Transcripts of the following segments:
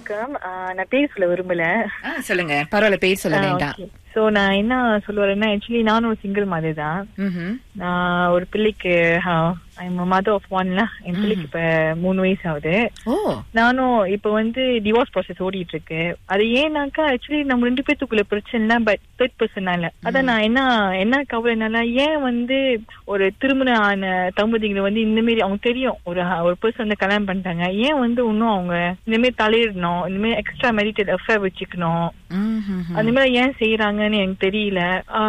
வணக்கம் ஆஹ் நான் பேர் சொல்ல விரும்பல ஆ, சொல்லுங்க பரவாயில்ல பேர் சொல்ல வேண்டாம் சோ நான் என்ன சொல்லுவேன்னா ஆக்சுவலி நானும் ஒரு சிங்கிள் மாதிரி தான் ம்ஹும். நான் ஒரு பிள்ளைக்கு மதர் ஆஃப் ஒன்ல என் பிள்ளைக்கு இப்ப மூணு வயசு ஆகுது ஓ நானும் இப்ப வந்து டிவோர்ஸ் ப்ராசஸ் ஓடிட்டு இருக்கு அது ஏன்னாக்கா ஆக்சுவலி நம்ம ரெண்டு பேத்துக்குள்ள பிரச்சனை பட் தேர்ட் பர்சனால அதான் நான் என்ன என்ன கவலைனால ஏன் வந்து ஒரு திருமண ஆன தம்பதிகளை வந்து இந்த மாதிரி அவங்க தெரியும் ஒரு ஒரு பர்சன் வந்து கல்யாணம் பண்ணிட்டாங்க ஏன் வந்து இன்னும் அவங்க இந்த மாதிரி தலையிடணும் இந்த மாதிரி எக்ஸ்ட்ரா மெரிட்டல் அஃபேர் வச்சுக்கணும் ம்ஹும். அந்த மாதிரி ஏன் செய்யறாங்கன்னு எனக்கு தெரியல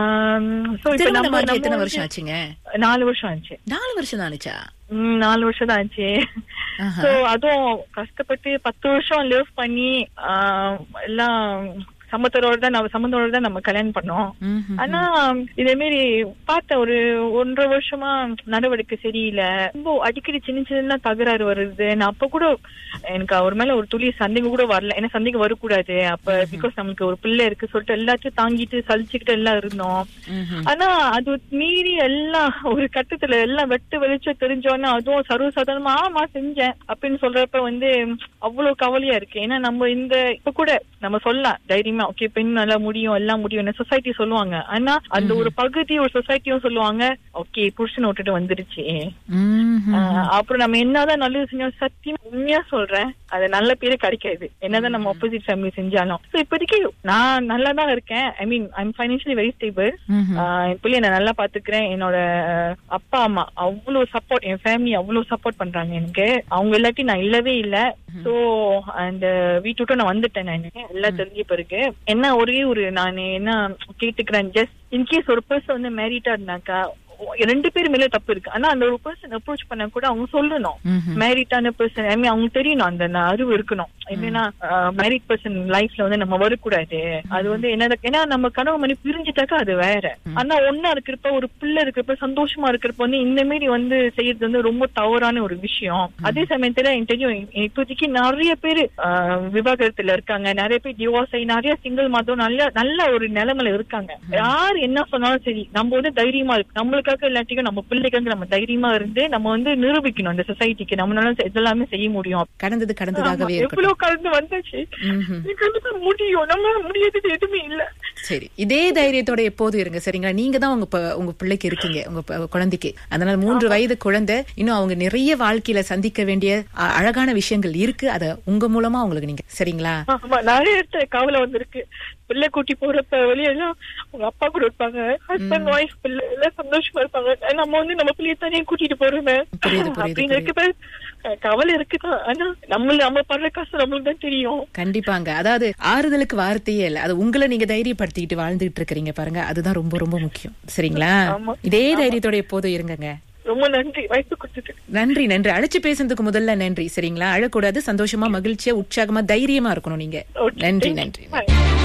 சோ இப்ப திருமணம் நம்ம ஆகி நம்ம எத்தனை வந்து- வருஷம் ஆச்சுங்க நாலு வருஷம் ஆச்சு நாலு வருஷம் தானுச்சா ம், நாலு வருஷம் தான் ஆச்சு ஆஹா. சோ அதுவும் கஷ்டப்பட்டு பத்து வருஷம் லிவ் பண்ணி ஆஹ், எல்லாம் சம்பந்தத்தோட தான் நம்ம சம்பந்தோட தான் நம்ம கல்யாணம் பண்ணோம் ம்ஹும். ஆனா இதே மாதிரி பார்த்த ஒரு ஒன்றரை வருஷமா நடவடிக்கை சரியில்லை ரொம்ப அடிக்கடி சின்ன சின்ன தகராறு வருது நான் அப்ப கூட எனக்கு அவர் மேல ஒரு துளி சந்தேகம் கூட வரல ஏன்னா சந்தேகம் வரக்கூடாது அப்ப பிகாஸ் நம்மளுக்கு ஒரு பிள்ளை இருக்கு சொல்லிட்டு எல்லாத்தையும் தாங்கிட்டு சலிச்சுக்கிட்டு எல்லாம் இருந்தோம் ம்ஹும். ஆனா அது மீறி எல்லாம் ஒரு கட்டத்துல எல்லாம் வெட்டு வெளிச்சம் தெரிஞ்சோன்னா அதுவும் சர்வசாதாரணமா ஆமா செஞ்சேன் அப்படின்னு சொல்றப்ப வந்து அவ்வளவு கவலையா இருக்கு ஏன்னா நம்ம இந்த இப்ப கூட நம்ம சொல்லலாம் தைரியமா ஓகே பெண் நல்லா முடியும் எல்லாம் முடியும் சொசைட்டி சொல்லுவாங்க ஆனா அந்த ஒரு பகுதி ஒரு சொசைட்டியும் சொல்லுவாங்க ஓகே புருஷனை விட்டுட்டு வந்துருச்சு ம்ஹும். ஆஹ் அப்புறம் நம்ம என்னதான் நல்லது செஞ்சோம் சத்தியம் உண்மையா சொல்றேன் அது நல்ல பேரே கிடைக்காது என்னதான் நம்ம ஆப்போசிட் ஃபேமிலி செஞ்சாலும் So இப்போதைக்கு நான் நல்லா தான் இருக்கேன் I mean I'm financially very stable ம்ஹும். என் பிள்ளைய நான் நல்லா பாத்துக்கிறேன் என்னோட அஹ், அப்பா அம்மா அவ்வளவு சப்போர்ட் என் ஃபேமிலி அவ்வளவு சப்போர்ட் பண்றாங்க எனக்கு அவங்க இல்லாட்டி நான் இல்லவே இல்ல சோ அந்த வீட்டு விட்டு நான் வந்துட்டேன் நான் எல்லாம் தெரிஞ்ச பிறகு என்ன ஒரே ஒரு நான் என்ன கேட்டுக்கிறேன் ஜஸ்ட் இன்கேஸ் ஒரு பர்சன் வந்து மேரிட்டா இருந்தாக்கா ரெண்டு பேர் மேல தப்பு இருக்கு ஆனா அந்த ஒரு பர்சன் அப்ரோச் பண்ண கூட அவங்க சொல்லணும் ம்ஹும். மேரிட்டான பர்சன் ஐ மீன் அவங்களுக்கு தெரியணும் அந்த ந- அறிவு இருக்கணும் என்னன்னா மேரிட் பர்சன் லைஃப்ல வந்து நம்ம வரக்கூடாது அது வந்து என்ன ஏன்னா நம்ம கனவு மணி பிரிஞ்சுட்டாக்கா அது வேற ஆனா ஒன்னா இருக்கிறப்ப ஒரு பிள்ளை இருக்கிறப்ப சந்தோஷமா இருக்கிறப்ப வந்து இந்த மாதிரி வந்து செய்யறது வந்து ரொம்ப தவறான ஒரு விஷயம் அதே சமயத்துல எனக்கு தெரியும் இ- இப்போதைக்கு நிறைய பேர் விவாகரத்துல இருக்காங்க நிறைய பேர் டிவோர்ஸ் ஆகி நிறைய சிங்கிள் மதம் நல்ல நல்ல ஒரு நிலைமையில இருக்காங்க யார் என்ன சொன்னாலும் சரி நம்ம வந்து தைரியமா இருக்கு நம்மளுக்காக இல்லாட்டிக்கும் நம்ம பிள்ளைக்காக நம்ம தைரியமா இருந்து நம்ம வந்து நிரூபிக்கணும் அந்த சொசைட்டிக்கு நம்மளால இதெல்லாமே செய்ய முடியும் கடந்தது கடந்ததாகவே ஆமா, இருக்கட்டும் எவ்வளவு கலந்து வந்தாச்சு ம்ஹும். இது கண்டிப்பா முடியும் நம்மளால முடியாதது எதுவுமே இல்ல சரி இதே தைரியத்தோட எப்போதும் இருங்க சரிங்களா நீங்க தான் உங்க ப- உங்க பிள்ளைக்கு இருக்கீங்க உங்க ப- குழந்தைக்கு அதனால மூன்று வயது குழந்தை இன்னும் அவங்க நிறைய வாழ்க்கையில சந்திக்க வேண்டிய அ- அழகான விஷயங்கள் இருக்கு அத உங்க மூலமா அவங்களுக்கு நீங்க சரிங்களா ஆமா நிறைய இடத்துல கவலை வந்திருக்கு பிள்ளை கூட்டி போறப்ப வெளியெல்லாம் உங்க அப்பா கூட இருப்பாங்க ஹஸ்பண்ட் ஒய்ஃப் பிள்ளை எல்லாம் சந்தோஷமா இருப்பாங்க நம்ம வந்து நம்ம பிள்ளைய தனியா கூட்டிட்டு போறோமே புரியுது, புரியுது, அப்படின்னு இருக்கப்ப அஹ், கவலை இருக்குதான் ஆனா நம்ம நம்ம படுற கஷ்டம் நம்மளுக்கு தான் தெரியும் கண்டிப்பாங்க அதாவது ஆறுதலுக்கு வார்த்தையே இல்ல அது உங்களை நீங்க தைரியப்படுத்திக்கிட்டு வாழ்ந்துகிட்டு இருக்கிறீங்க பாருங்க அதுதான் ரொம்ப ரொம்ப முக்கியம் சரிங்களா ஆமா. இதே தைரியத்தோட எப்போதும் இருங்கங்க ரொம்ப நன்றி வாய்ப்பு கொடுத்தது நன்றி நன்றி அழைச்சு பேசுறதுக்கு முதல்ல நன்றி சரிங்களா அழக்கூடாது சந்தோஷமா மகிழ்ச்சியா உற்சாகமா தைரியமா இருக்கணும் நீங்க Okay, நன்றி thank you. நன்றி Bye.